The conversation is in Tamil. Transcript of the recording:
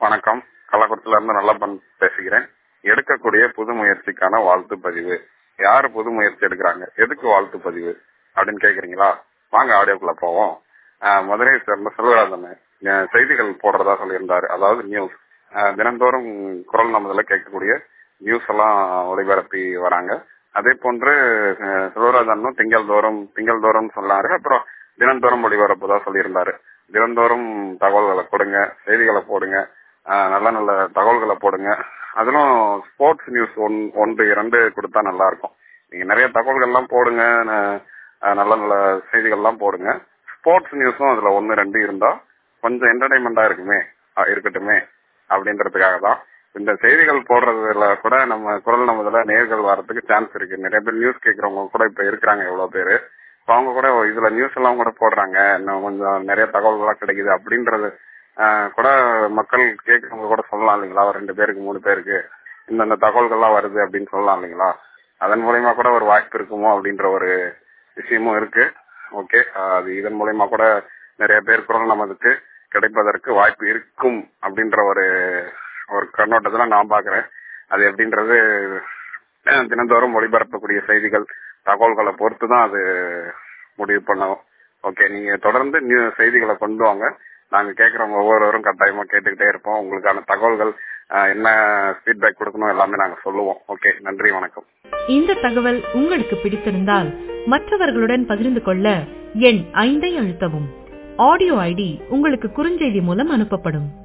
வணக்கம் கள்ளக்குளத்துல இருந்து நல்லப்பன் பேசுகிறேன் எடுக்கக்கூடிய புது முயற்சிக்கான வாழ்த்து பதிவு யாரு புது முயற்சி எடுக்கிறாங்க எதுக்கு வாழ்த்து பதிவு அப்படின்னு கேக்குறீங்களா வாங்க ஆடியோக்குள்ள போவோம் ஆஹ் மதுரையை சேர்ந்த செல்வராஜன் அஹ் செய்திகள் போடுறதா சொல்லியிருந்தாரு அதாவது நியூஸ் ஆஹ் தினந்தோறும் குரல் நமதுல கேட்கக்கூடிய நியூஸ் எல்லாம் ஒளிபரப்பி வராங்க அதே போன்று அஹ் செல்வராஜனும் திங்கள் தோறும் திங்கள் தோறும் சொன்னாரு அப்புறம் தினந்தோறும் ஒளிபரப்புதா சொல்லியிருந்தாரு தினந்தோறும் தகவல்களை கொடுங்க செய்திகளை போடுங்க ஆஹ் நல்ல நல்ல தகவல்களை போடுங்க அதிலும் ஸ்போர்ட்ஸ் நியூஸ் ஒன் ஒன்று இரண்டு கொடுத்தா நல்லா இருக்கும் நீங்க நிறைய தகவல்கள்லாம் போடுங்க ந- ஆஹ் நல்ல நல்ல செய்திகள்லாம் போடுங்க ஸ்போர்ட்ஸ் நியூஸும் அதுல ஒன்னு ரெண்டு இருந்தா கொஞ்சம் என்டர்டைன்மெண்டா இருக்குமே ஆஹ் இருக்கட்டுமே அப்படின்றதுக்காக தான் இந்த செய்திகள் போடுறதுல கூட நம்ம குரல் நமதுல நேர்கள் வர்றதுக்கு சான்ஸ் இருக்கு நிறைய பேர் நியூஸ் கேட்கறவங்க கூட இப்ப இருக்கிறாங்க எவ்வளவு பேரு இப்ப அவங்க கூட இதுல நியூஸ் எல்லாம் கூட போடுறாங்க இன்னும் கொஞ்சம் நிறைய தகவல்கள்லாம் கிடைக்குது அப்படின்றது ஆஹ் கூட மக்கள் கேட்கறவங்க கூட சொல்லலாம் இல்லைங்களா ஒரு ரெண்டு பேருக்கு மூணு பேருக்கு இந்தந்த தகவல்கள்லாம் வருது அப்படின்னு சொல்லலாம் இல்லைங்களா அதன் மூலயமா கூட ஒரு வாய்ப்பு இருக்குமோ அப்படின்ற ஒரு விஷயமும் இருக்கு ஓகே அது இதன் மூலயமா கூட நிறைய பேர் குரல் நமதுக்கு கிடைப்பதற்கு வாய்ப்பு இருக்கும் அப்படின்ற ஒரு ஒரு கண்ணோட்டத்துல நான் பாக்குறேன் அது எப்படின்றது அஹ், தினந்தோறும் ஒளிபரப்பக்கூடிய செய்திகள் தகவல்களை பொறுத்து தான் அது முடிவு பண்ணணும் ஓகே நீங்க தொடர்ந்து நியூ செய்திகளை கொண்டு வாங்க நாங்க கேட்கறவங்க ஒவ்வொருவரும் கட்டாயமா கேட்டுக்கிட்டே இருப்போம் உங்களுக்கான தகவல்கள் அஹ், என்ன ஃபீட்பேக் கொடுக்கணும் எல்லாமே நாங்க சொல்லுவோம் ஓகே நன்றி வணக்கம் இந்த தகவல் உங்களுக்கு பிடித்திருந்தால் மற்றவர்களுடன் பகிர்ந்து கொள்ள எண் ஐந்தை அழுத்தவும் ஆடியோ ஐடி உங்களுக்கு குறுஞ்செய்தி மூலம் அனுப்பப்படும்